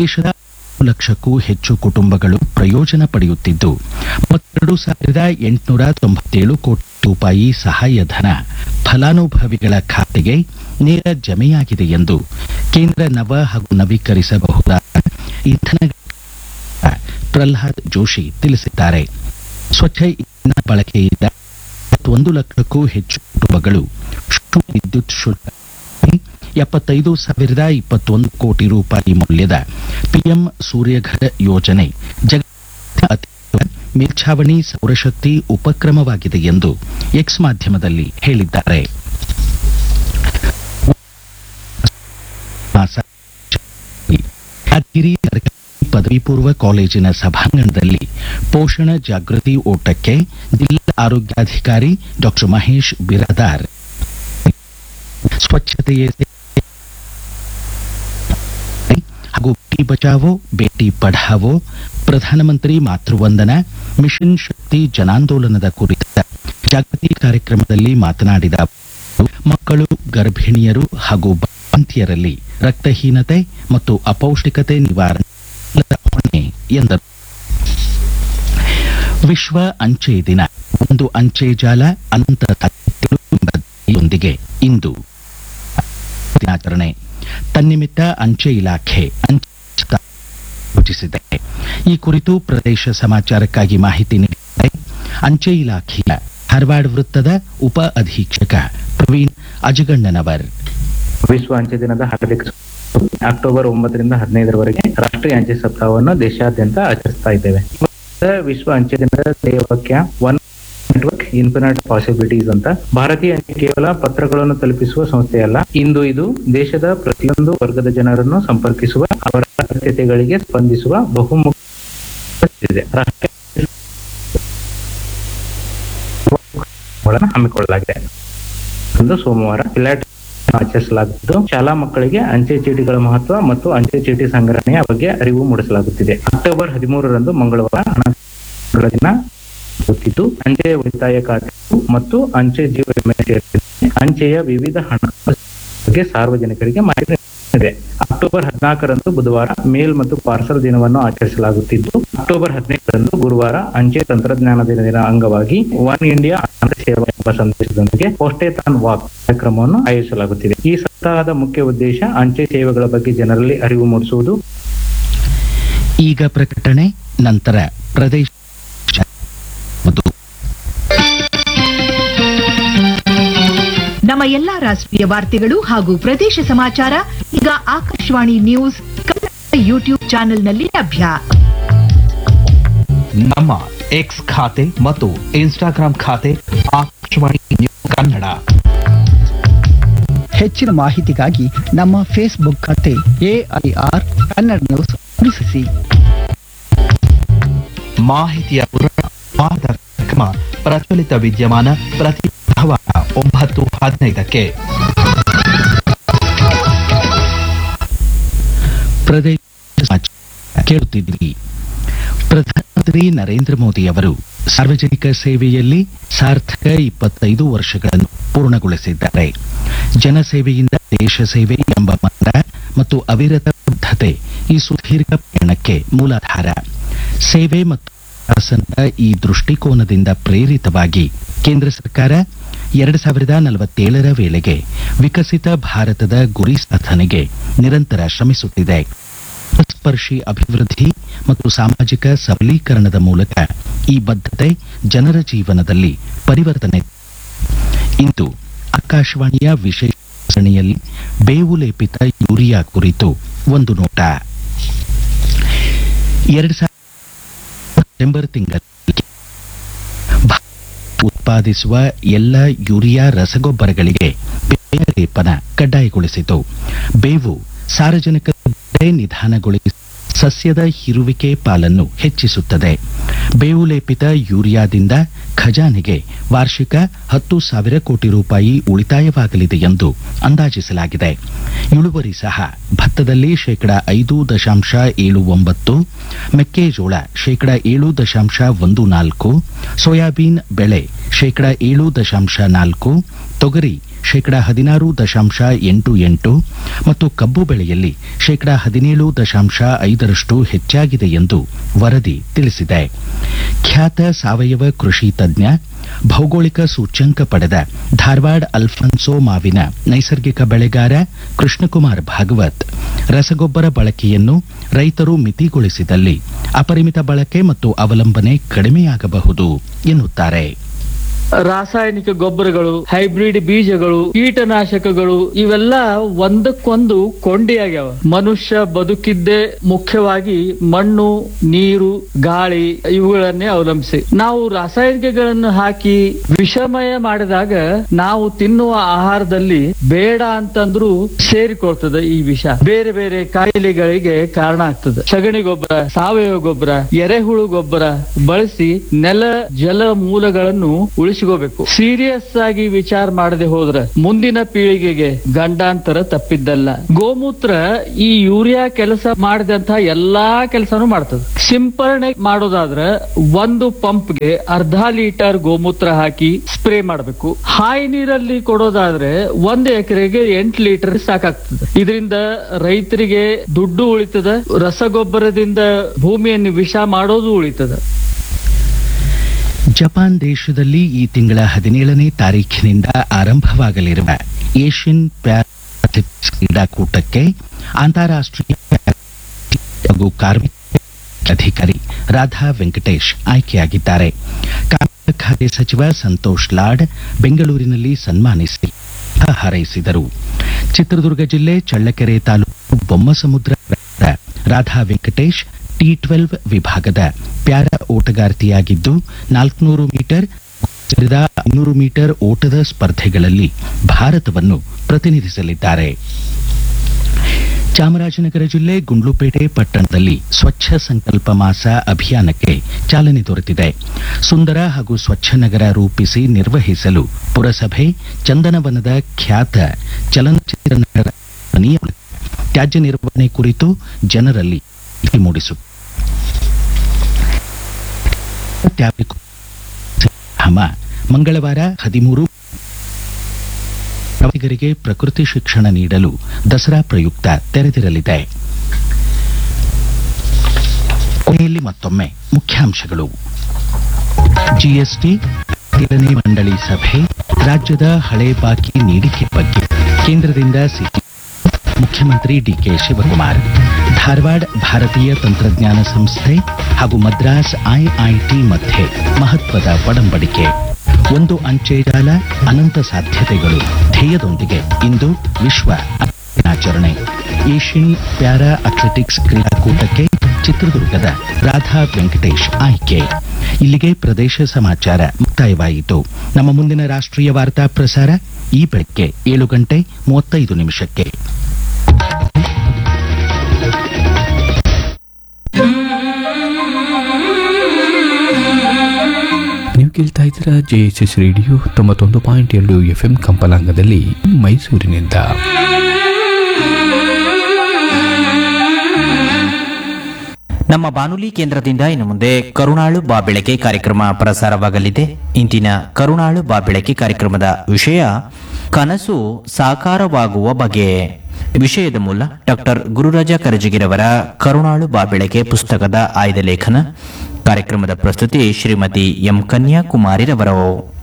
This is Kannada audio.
ದೇಶದ ಐದು ಲಕ್ಷಕ್ಕೂ ಹೆಚ್ಚು ಕುಟುಂಬಗಳು ಪ್ರಯೋಜನ ಪಡೆಯುತ್ತಿದ್ದು ಮತ್ತೆರಡು ಸಾವಿರದ ಎಂಟುನೂರ ತೊಂಬತ್ತೇಳು ಕೋಟಿ ರೂಪಾಯಿ ಸಹಾಯಧನ ಫಲಾನುಭವಿಗಳ ಖಾತೆಗೆ ನೇರ ಜಮೆಯಾಗಿದೆ ಎಂದು ಕೇಂದ್ರ ನವ ಹಾಗೂ ನವೀಕರಿಸಬಹುದಾದ ಇಂಧನ ಪ್ರಹ್ಲಾದ್ ಜೋಶಿ ತಿಳಿಸಿದ್ದಾರೆ ಸ್ವಚ್ಛ ಇಂಧನ ಬಳಕೆಯಿಂದ ಒಂದು ಲಕ್ಷಕ್ಕೂ ಹೆಚ್ಚು ಕುಟುಂಬಗಳು ಶುದ್ಧ ವಿದ್ಯುತ್ ಶುಲ್ಕ ಎಪ್ಪತ್ತೈದು ಸಾವಿರದ ಇಪ್ಪತ್ತೊಂದು ಕೋಟಿ ರೂಪಾಯಿ ಮೌಲ್ಯದ ಪಿಎಂ ಸೂರ್ಯಘರ್ ಯೋಜನೆ ಜಗತ್ತಿನ ಅತಿ ದೊಡ್ಡ ಮೇಲ್ಛಾವಣಿ ಸೌರಶಕ್ತಿ ಉಪಕ್ರಮವಾಗಿದೆ ಎಂದು ಎಕ್ಸ್ ಮಾಧ್ಯಮದಲ್ಲಿ ಹೇಳಿದ್ದಾರೆ ಯಾದಗಿರಿ ಸರ್ಕಾರಿ ಪದವಿ ಪೂರ್ವ ಕಾಲೇಜಿನ ಸಭಾಂಗಣದಲ್ಲಿ ಪೋಷಣ ಜಾಗೃತಿ ಓಟಕ್ಕೆ ಜಿಲ್ಲಾ ಆರೋಗ್ಯಾಧಿಕಾರಿ ಡಾಕ್ಟರ್ ಮಹೇಶ್ ಬಿರಾದಾರ್ ಸ್ವಚ್ಛತೆಯೇ ಸೇವೆ ಹಾಗೂ ಬೇಟಿ ಬಚಾವೋ ಬೇಟಿ ಪಢಾವೋ ಪ್ರಧಾನಮಂತ್ರಿ ಮಾತೃವಂದನಾ ಮಿಷನ್ ಶಕ್ತಿ ಜನಾಂದೋಲನದ ಕುರಿತ ಜಾಗೃತಿ ಕಾರ್ಯಕ್ರಮದಲ್ಲಿ ಮಾತನಾಡಿದ ಅವರು, ಮಕ್ಕಳು ಗರ್ಭಿಣಿಯರು ಹಾಗೂ ಬಾಣಂತಿಯರಲ್ಲಿ ರಕ್ತಹೀನತೆ ಮತ್ತು ಅಪೌಷ್ಟಿಕತೆ ನಿವಾರಣೆ ಹೊಣೆ ಎಂದರು ವಿಶ್ವ ಅಂಚೆ ದಿನ ಒಂದು ಅಂಚೆ ಜಾಲ ಅನಂತ ಸಾಹಿತ್ಯಗಳು ಎಂಬ ಧ್ಯೇಯದೊಂದಿಗೆ ಇಂದು ದಿನಾಚರಣೆ ತನ್ನಿಮಿತ್ತ ಅಂಚೆ ಇಲಾಖೆ ಅಂಚೆ ಯೋಜಿಸಿದೆ ಈ ಕುರಿತು ಪ್ರದೇಶ ಸಮಾಚಾರಕ್ಕಾಗಿ ಮಾಹಿತಿ ನೀಡಿದ್ದಾರೆ ಅಂಚೆ ಇಲಾಖೆಯ ಧಾರವಾಡ ವೃತ್ತದ ಉಪ ಅಧೀಕ್ಷಕ ಪ್ರವೀಣ್ ಅಜಗಣ್ಣನವರ್ ವಿಶ್ವ ಅಂಚೆ ದಿನದ ಹಾರ್ದಿಕ ಶುಭಾಶಯ. ಅಕ್ಟೋಬರ್ ಒಂಬತ್ತರಿಂದ ಹದಿನೈದರವರೆಗೆ ರಾಷ್ಟ್ರೀಯ ಅಂಚೆ ಸಪ್ತಾಹವನ್ನು ದೇಶಾದ್ಯಂತ ಆಚರಿಸ್ತಾ ಇದ್ದೇವೆ ಇವತ್ತಿನ ವಿಶ್ವ ಅಂಚೆ ದಿನದ ಧ್ಯೇಯವಾಕ್ಯ ಒನ್ ನೆಟ್ವರ್ಕ್ ಇನ್ಫಿನಿಟ್ ಪಾಸಿಬಿಲಿಟೀಸ್ ಅಂತ ಭಾರತೀಯ ಅಂಚೆ ಕೇವಲ ಪತ್ರಗಳನ್ನು ತಲುಪಿಸುವ ಸಂಸ್ಥೆಯಲ್ಲ ಇಂದು ಇದು ದೇಶದ ಪ್ರತಿಯೊಂದು ವರ್ಗದ ಜನರನ್ನು ಸಂಪರ್ಕಿಸುವ ಅವರ ಅಗತ್ಯತೆಗಳಿಗೆ ಸ್ಪಂದಿಸುವ ಬಹುಮುಖ ಇದೆ ರಾಷ್ಟ್ರೀಯ ಹಮ್ಮಿಕೊಳ್ಳಲಾಗಿದೆ ಇಂದು ಸೋಮವಾರ ಪಿಲಾಟ್ ಆಚರಿಸಲಾಗುತ್ತಿದ್ದು ಶಾಲಾ ಮಕ್ಕಳಿಗೆ ಅಂಚೆ ಚೀಟಿಗಳ ಮಹತ್ವ ಮತ್ತು ಅಂಚೆ ಚೀಟಿ ಸಂಗ್ರಹಣೆಯ ಬಗ್ಗೆ ಅರಿವು ಮೂಡಿಸಲಾಗುತ್ತಿದೆ ಅಕ್ಟೋಬರ್ ಹದಿಮೂರರಂದು ಮಂಗಳವಾರ ಹಣಗಳ ದಿನ ಗೊತ್ತಿದ್ದು ಅಂಚೆ ಉಳಿತಾಯ ಖಾತೆ ಮತ್ತು ಅಂಚೆ ಜೀವ ವಿಮೆ ಸೇರಿದಂತೆ ಅಂಚೆಯ ವಿವಿಧ ಹಣಕಾಸು ಬಗ್ಗೆ ಸಾರ್ವಜನಿಕರಿಗೆ ಮಾಹಿತಿ ಇದೆ ಅಕ್ಟೋಬರ್ ಹದಿನಾಲ್ಕರಂದು ಬುಧವಾರ ಮೇಲ್ ಮತ್ತು ಪಾರ್ಸಲ್ ದಿನವನ್ನು ಆಚರಿಸಲಾಗುತ್ತಿದ್ದು ಅಕ್ಟೋಬರ್ ಹದಿನೈದರಂದು ಗುರುವಾರ ಅಂಚೆ ತಂತ್ರಜ್ಞಾನ ದಿನದ ಅಂಗವಾಗಿ ಒನ್ ಇಂಡಿಯಾ ಅಂಚೆ ಸೇವಾ ಎಂಬ ಸಂದೇಶದೊಂದಿಗೆ ಪೋಸ್ಟೇಥಾನ್ ವಾಕ್ ಕಾರ್ಯಕ್ರಮವನ್ನು ಆಯೋಜಿಸಲಾಗುತ್ತಿದೆ ಈ ಸಪ್ತಾಹದ ಮುಖ್ಯ ಉದ್ದೇಶ ಅಂಚೆ ಸೇವೆಗಳ ಬಗ್ಗೆ ಜನರಲ್ಲಿ ಅರಿವು ಮೂಡಿಸುವುದು ಈಗ ಪ್ರಕಟಣೆ ನಂತರ ಪ್ರದೇಶ ಮತ್ತು ನಮ್ಮ ಎಲ್ಲಾ ರಾಷ್ಟ್ರೀಯ ವಾರ್ತೆಗಳು ಹಾಗೂ ಪ್ರದೇಶ ಸಮಾಚಾರ ಈಗ ಆಕಾಶವಾಣಿ ನ್ಯೂಸ್ ಕನ್ನಡ ಯೂಟ್ಯೂಬ್ ಚಾನೆಲ್ನಲ್ಲಿ ಲಭ್ಯ ನಮ್ಮ ಎಕ್ಸ್ ಖಾತೆ ಮತ್ತು ಇನ್ಸ್ಟಾಗ್ರಾಂ ಖಾತೆ ಆಕಾಶವಾಣಿ ನ್ಯೂಸ್ ಕನ್ನಡ ಹೆಚ್ಚಿನ ಮಾಹಿತಿಗಾಗಿ ನಮ್ಮ ಫೇಸ್ಬುಕ್ ಖಾತೆ ಎಐಆರ್ ಕನ್ನಡ ನ್ಯೂಸ್ ಅನುಸರಿಸಿ ಮಾಹಿತಿಯ ಪೂರ್ಣ ಕಾರ್ಯಕ್ರಮ ಪ್ರಚಲಿತ ವಿದ್ಯಮಾನ ಪ್ರತಿ ಬುಧವಾರ ಒಂಬತ್ತು ಹದಿನೈದಕ್ಕೆ ಪ್ರದೇಶ ಸಮಾಚಾರ ಕೇಳುತ್ತಿದ್ದೀರಿ ಪ್ರಧಾನಮಂತ್ರಿ ನರೇಂದ್ರ ಮೋದಿ ಅವರು ಸಾರ್ವಜನಿಕ ಸೇವೆಯಲ್ಲಿ ಸಾರ್ಥಕ ಇಪ್ಪತ್ತೈದು ವರ್ಷಗಳನ್ನು ಪೂರ್ಣಗೊಳಿಸಿದ್ದಾರೆ ಜನಸೇವೆಯಿಂದ ದೇಶ ಸೇವೆ ಎಂಬ ಮಂತ್ರ ಮತ್ತು ಅವಿರತ ಬದ್ಧತೆ ಈ ಸುದೀರ್ಘ ಪಯಣಕ್ಕೆ ಮೂಲಾಧಾರ ಸೇವೆ ಮತ್ತು ವಿಕಾಸದ ಈ ದೃಷ್ಟಿಕೋನದಿಂದ ಪ್ರೇರಿತವಾಗಿ ಕೇಂದ್ರ ಸರ್ಕಾರ ಎರಡು ಸಾವಿರದ ನಲವತ್ತೇಳರ ವೇಳೆಗೆ ವಿಕಸಿತ ಭಾರತದ ಗುರಿ ಸಾಧನೆಗೆ ನಿರಂತರ ಶ್ರಮಿಸುತ್ತಿದೆ ಸ್ಪರ್ಶಿ ಅಭಿವೃದ್ಧಿ ಮತ್ತು ಸಾಮಾಜಿಕ ಸಬಲೀಕರಣದ ಮೂಲಕ ಈ ಬದ್ಧತೆ ಜನರ ಜೀವನದಲ್ಲಿ ಪರಿವರ್ತನೆ ಇಂದು ಆಕಾಶವಾಣಿಯ ವಿಶೇಷ ಸರಣಿಯಲ್ಲಿ ಬೇವು ಲೇಪಿತ ಯೂರಿಯಾ ಕುರಿತು ಒಂದು ನೋಟ ಎರಡು ಸಾವಿರದ ಸೆಪ್ಟೆಂಬರ್ ತಿಂಗಳಲ್ಲಿ ಭಾರತ ಉತ್ಪಾದಿಸುವ ಎಲ್ಲ ಯೂರಿಯಾ ರಸಗೊಬ್ಬರಗಳಿಗೆ ಬೇವಿನ ಲೇಪನ ಕಡ್ಡಾಯಗೊಳಿಸಿತು ಬೇವು ಸಾರ್ವಜನಿಕ ನಿಧಾನಗೊಳಿಸಿ ಸಸ್ಯದ ಹಿರುವಿಕೆ ಪಾಲನ್ನು ಹೆಚ್ಚಿಸುತ್ತದೆ ಬೇವು ಲೇಪಿತ ಯೂರಿಯಾದಿಂದ ಖಜಾನೆಗೆ ವಾರ್ಷಿಕ ಹತ್ತು ಸಾವಿರ ಕೋಟಿ ರೂಪಾಯಿ ಉಳಿತಾಯವಾಗಲಿದೆ ಎಂದು ಅಂದಾಜಿಸಲಾಗಿದೆ ಇಳುವರಿ ಸಹ ಭತ್ತದಲ್ಲಿ ಶೇಕಡ ಐದು ದಶಾಂಶ ಏಳು ಒಂಬತ್ತು ಮೆಕ್ಕೆಜೋಳ ಶೇಕಡ ಏಳು ದಶಾಂಶ ಒಂದು ನಾಲ್ಕು ಸೋಯಾಬೀನ್ ಬೆಳೆ ಶೇಕಡ ಏಳು ದಶಾಂಶ ನಾಲ್ಕು ತೊಗರಿ ಶೇಕಡಾ ಹದಿನಾರು ದಶಾಂಶ ಎಂಟು ಎಂಟು ಮತ್ತು ಕಬ್ಬು ಬೆಳೆಯಲ್ಲಿ ಶೇಕಡಾ ಹದಿನೇಳು ದಶಾಂಶ ಐದರಷ್ಟು ಹೆಚ್ಚಾಗಿದೆ ಎಂದು ವರದಿ ತಿಳಿಸಿದೆ ಖ್ಯಾತ ಸಾವಯವ ಕೃಷಿ ತಜ್ಞ ಭೌಗೋಳಿಕ ಸೂಚ್ಯಂಕ ಪಡೆದ ಧಾರವಾಡ ಅಲ್ಫಾನ್ಸೋ ಮಾವಿನ ನೈಸರ್ಗಿಕ ಬೆಳೆಗಾರ ಕೃಷ್ಣಕುಮಾರ್ ಭಾಗವತ್ ರಸಗೊಬ್ಬರ ಬಳಕೆಯನ್ನು ರೈತರು ಮಿತಿಗೊಳಿಸಿದಲ್ಲಿ ಅಪರಿಮಿತ ಬಳಕೆ ಮತ್ತು ಅವಲಂಬನೆ ಕಡಿಮೆಯಾಗಬಹುದು ಎನ್ನುತ್ತಾರೆ ರಾಸಾಯನಿಕ ಗೊಬ್ಬರಗಳು ಹೈಬ್ರಿಡ್ ಬೀಜಗಳು ಕೀಟನಾಶಕಗಳು ಇವೆಲ್ಲ ಒಂದಕ್ಕೊಂದು ಕೊಂಡಿಯಾಗ್ಯಾವ ಮನುಷ್ಯ ಬದುಕಿದ್ದೇ ಮುಖ್ಯವಾಗಿ ಮಣ್ಣು ನೀರು ಗಾಳಿ ಇವುಗಳನ್ನೇ ಅವಲಂಬಿಸಿ ನಾವು ರಾಸಾಯನಿಕಗಳನ್ನು ಹಾಕಿ ವಿಷಮಯ ಮಾಡಿದಾಗ ನಾವು ತಿನ್ನುವ ಆಹಾರದಲ್ಲಿ ಬೇಡ ಅಂತಂದ್ರೂ ಸೇರಿಕೊಳ್ತದೆ ಈ ವಿಷ ಬೇರೆ ಬೇರೆ ಕಾಯಿಲೆಗಳಿಗೆ ಕಾರಣ ಆಗ್ತದೆ ಸಗಣಿ ಗೊಬ್ಬರ ಸಾವಯವ ಗೊಬ್ಬರ ಎರೆಹುಳು ಗೊಬ್ಬರ ಬಳಸಿ ನೆಲ ಜಲ ಮೂಲಗಳನ್ನು ಉಳಿಸಿಕೋಬೇಕು ಸೀರಿಯಸ್ ಆಗಿ ವಿಚಾರ ಮಾಡದೆ ಹೋದ್ರೆ ಮುಂದಿನ ಪೀಳಿಗೆಗೆ ಗಂಡಾಂತರ ತಪ್ಪಿದ್ದಲ್ಲ ಗೋಮೂತ್ರ ಈ ಯೂರಿಯಾ ಕೆಲಸ ಮಾಡಿದಂತಹ ಎಲ್ಲಾ ಕೆಲಸನೂ ಮಾಡ್ತದೆ ಸಿಂಪರಣೆ ಮಾಡೋದಾದ್ರೆ ಒಂದು ಪಂಪ್ಗೆ ಅರ್ಧ ಲೀಟರ್ ಗೋಮೂತ್ರ ಹಾಕಿ ಸ್ಪ್ರೇ ಮಾಡಬೇಕು ಹಾಯಿ ನೀರಲ್ಲಿ ಕೊಡೋದಾದ್ರೆ ಒಂದು ಎಕರೆಗೆ ಎಂಟು ಲೀಟರ್ ಸಾಕಾಗ್ತದೆ ಇದರಿಂದ ರೈತರಿಗೆ ದುಡ್ಡು ಉಳಿತದ ರಸಗೊಬ್ಬರದಿಂದ ಭೂಮಿಯನ್ನು ವಿಷ ಮಾಡೋದು ಉಳಿತದ ಜಪಾನ್ ದೇಶದಲ್ಲಿ ಈ ತಿಂಗಳ ಹದಿನೇಳನೇ ತಾರೀಖಿನಿಂದ ಆರಂಭವಾಗಲಿರುವ ಏಷ್ಯನ್ ಪ್ಯಾರಾಥೆಟಿಕ್ಸ್ ಕ್ರೀಡಾಕೂಟಕ್ಕೆ ಅಂತಾರಾಷ್ಟ್ರೀಯ ಹಾಗೂ ಕಾರ್ಮಿಕ ಅಧಿಕಾರಿ ರಾಧಾ ವೆಂಕಟೇಶ್ ಆಯ್ಕೆಯಾಗಿದ್ದಾರೆ ಕಾರ್ಮಿಕ ಖಾತೆ ಸಚಿವ ಸಂತೋಷ್ ಲಾಡ್ ಬೆಂಗಳೂರಿನಲ್ಲಿ ಸನ್ಮಾನಿಸಿ ಶುಭ ಹಾರೈಸಿದರು ಚಿತ್ರದುರ್ಗ ಜಿಲ್ಲೆ ಚಳ್ಳಕೆರೆ ತಾಲೂಕು ಬೊಮ್ಮಸಮುದ್ರ ಗ್ರಾಮದ ರಾಧಾ ವೆಂಕಟೇಶ್ ಟಿ ಟ್ವೆಲ್ವ್ ವಿಭಾಗದ ಪ್ಯಾರಾ ಓಟಗಾರ್ತಿಯಾಗಿದ್ದು ನಾಲ್ಕುನೂರು ಮೀಟರ್ ಸೇರಿದ ಐನೂರು ಮೀಟರ್ ಓಟದ ಸ್ಪರ್ಧೆಗಳಲ್ಲಿ ಭಾರತವನ್ನು ಪ್ರತಿನಿಧಿಸಲಿದ್ದಾರೆ ಚಾಮರಾಜನಗರ ಜಿಲ್ಲೆ ಗುಂಡ್ಲುಪೇಟೆ ಪಟ್ಟಣದಲ್ಲಿ ಸ್ವಚ್ಛ ಸಂಕಲ್ಪ ಮಾಸ ಅಭಿಯಾನಕ್ಕೆ ಚಾಲನೆ ದೊರೆತಿದೆ ಸುಂದರ ಹಾಗೂ ಸ್ವಚ್ಛ ನಗರ ರೂಪಿಸಿ ನಿರ್ವಹಿಸಲು ಪುರಸಭೆ ಚಂದನವನದ ಖ್ಯಾತ ಚಲನಚಿತ್ರ ನಟರ ಧ್ವನಿಯ ಮೂಲಕ ತ್ಯಾಜ್ಯ ನಿರ್ವಹಣೆ ಕುರಿತು ಜನರಲ್ಲಿ ಅರಿವು ಮೂಡಿಸುತ್ತಿದೆ ತ್ಯಾಜ್ಯ ಧಾಮ ಮಂಗಳವಾರ ಹದಿಮೂರು ಪ್ರವಾಸಿಗರಿಗೆ ಪ್ರಕೃತಿ ಶಿಕ್ಷಣ ನೀಡಲು ದಸರಾ ಪ್ರಯುಕ್ತ ತೆರೆದಿರಲಿದೆ ಕೊನೆಯಲ್ಲಿ ಮತ್ತೊಮ್ಮೆ ಮುಖ್ಯಾಂಶಗಳು ಜಿಎಸ್ಟಿ ಪರಿಶೀಲನೆ ಮಂಡಳಿ ಸಭೆ ರಾಜ್ಯದ ಹಳೆ ಬಾಕಿ ನೀಡಿಕೆ ಬಗ್ಗೆ ಕೇಂದ್ರದಿಂದ ಸಿಟಿ ಮುಖ್ಯಮಂತ್ರಿ ಡಿಕೆ ಶಿವಕುಮಾರ್ ಧಾರವಾಡ ಭಾರತೀಯ ತಂತ್ರಜ್ಞಾನ ಸಂಸ್ಥೆ ಹಾಗೂ ಮದ್ರಾಸ್ ಐಐಟಿ ಮಧ್ಯೆ ಮಹತ್ವದ ಒಡಂಬಡಿಕೆ ಒಂದು ಅಂಚೆ ಜಾಲ ಅನಂತ ಸಾಧ್ಯತೆಗಳು ಧ್ಯೇಯದೊಂದಿಗೆ ಇಂದು ವಿಶ್ವ ದಿನಾಚರಣೆ ಏಷ್ಯನ್ ಪ್ಯಾರಾ ಅಥ್ಲೆಟಿಕ್ಸ್ ಕ್ರೀಡಾಕೂಟಕ್ಕೆ ಚಿತ್ರದುರ್ಗದ ರಾಧಾ ವೆಂಕಟೇಶ್ ಆಯ್ಕೆ ಇಲ್ಲಿಗೆ ಪ್ರದೇಶ ಸಮಾಚಾರ ಮುಕ್ತಾಯವಾಯಿತು ನಮ್ಮ ಮುಂದಿನ ರಾಷ್ಟ್ರೀಯ ವಾರ್ತಾ ಪ್ರಸಾರ ಈ ಬೆಳಗ್ಗೆ ಏಳು ಗಂಟೆ ಮೂವತ್ತೈದು ನಿಮಿಷಕ್ಕೆ ನೀವು ಕೇಳ್ತಾ ಇದ್ದೀರಾ ಜೆ ಎಸ್ ಎಸ್ ರೇಡಿಯೋ ತೊಂಬತ್ತೊಂದು ಪಾಯಿಂಟ್ ಎರಡು ಎಫ್ ಎಂ ಕಂಪಲಾಂಗದಲ್ಲಿ ಮೈಸೂರಿನಿಂದ ನಮ್ಮ ಬಾನುಲಿ ಕೇಂದ್ರದಿಂದ ಇನ್ನು ಮುಂದೆ ಕರುಣಾಳು ಬಾ ಬೆಳಕೆ ಕಾರ್ಯಕ್ರಮ ಪ್ರಸಾರವಾಗಲಿದೆ ಇಂದಿನ ಕರುಣಾಳು ಬಾ ಬೆಳಕೆ ಕಾರ್ಯಕ್ರಮದ ವಿಷಯ ಕನಸು ಸಾಕಾರವಾಗುವ ಬಗೆ ವಿಷಯದ ಮೂಲ ಡಾಕ್ಟರ್ ಗುರುರಾಜ ಕರಜಗಿರವರ ಕರುಣಾಳು ಬಾ ಬೆಳಕೆ ಪುಸ್ತಕದ ಆಯ್ದ ಲೇಖನ ಕಾರ್ಯಕ್ರಮದ ಪ್ರಸ್ತುತಿ ಶ್ರೀಮತಿ ಎಂ ಕನ್ಯಾಕುಮಾರಿರವರು